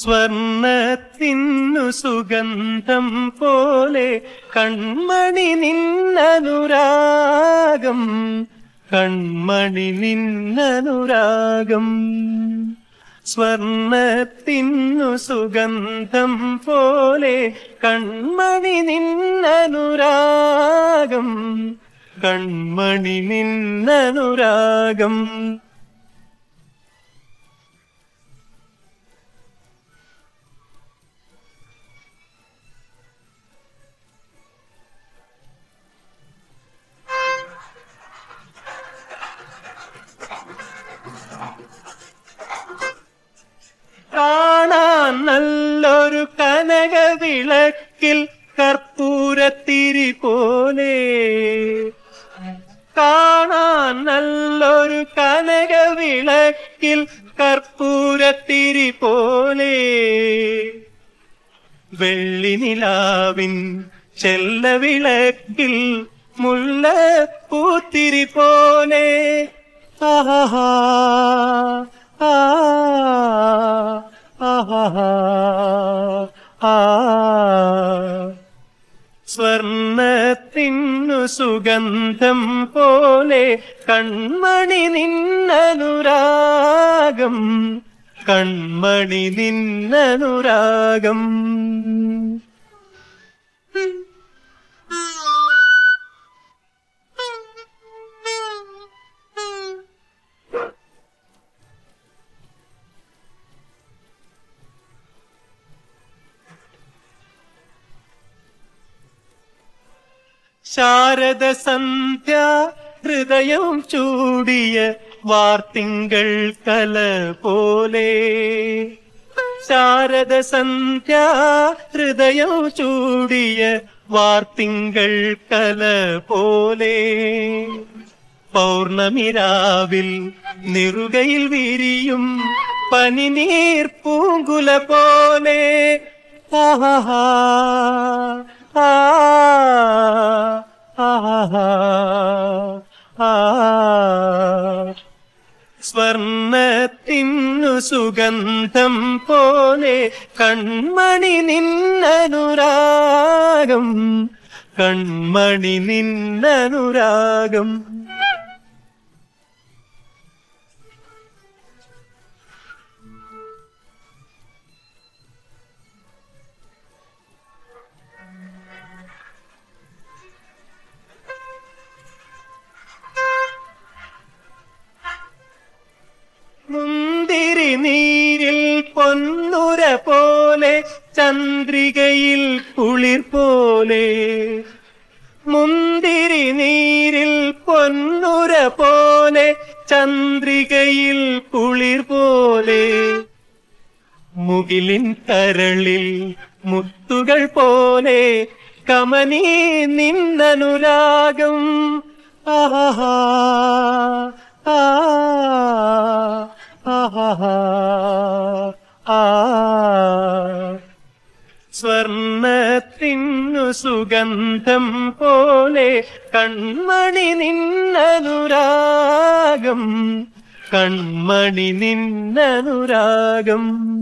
സ്വർണത്തിന്നു സുഗന്ധം പോലെ കൺമണി നിന്നനുരാഗം കൺമണി നിന്നനുരാഗം സ്വർണത്തിന്നു സുഗന്ധം പോലെ കൺമണി നിന്നനുരാഗം കൺമണി നിന്നനുരാഗം കാണാൻ നല്ലൊരു കനകവിളക്കിൽ കർപ്പൂരത്തിരി പോലെ കാണാൻ നല്ലൊരു കനകവിളക്കിൽ കർപ്പൂരത്തിരി പോലെ വെള്ളിനിലാവിൻ ചെല്ലവിളക്കിൽ മുല്ലപ്പൂത്തിരി പോലെ ആഹാ ആ ആഹാ ആ സ്വർണത്തിന്നു സുഗന്ധം പോലെ കൺമണി നിന്നനുരാഗം കൺമണി നിന്നനുരാഗം ശാരദ സന്ധ്യ ഹൃദയം ചൂടിയ വാർത്തിങ്കൾ കല പോലെ ശാരദ സന്ധ്യ ഹൃദയം ചൂടിയ വാർത്തിങ്കൾ കല പോലെ പൗർണമിരാവിൽ നിറുകയിൽ വിരിയും പനിനീർ പൂങ്കുല പോലെ ആഹാ ആ ആഹാ ആ സ്വർണത്തിന്നു സുഗന്ധം പോലെ കൺമണി നിന്നനുരാഗം കൺമണി നിന്നനുരാഗം മുന്തിരി നീരിൽ പൊന്നുര പോലെ ചന്ദ്രികയിൽ കുളിർ പോലെ മുന്തിരി നീരിൽ പൊന്നുര പോലെ ചന്ദ്രികയിൽ കുളിർ പോലെ മുകിലിൻ കരളിൽ മുത്തുകൾ പോലെ കമനീ നിന്നനുരാഗം ആഹാ ആ ആഹാ ആ സ്വർണത്തിന്നു സുഗന്ധം പോലെ കൺമണി നിന്നനുരാഗം കൺമണി നിന്നനുരാഗം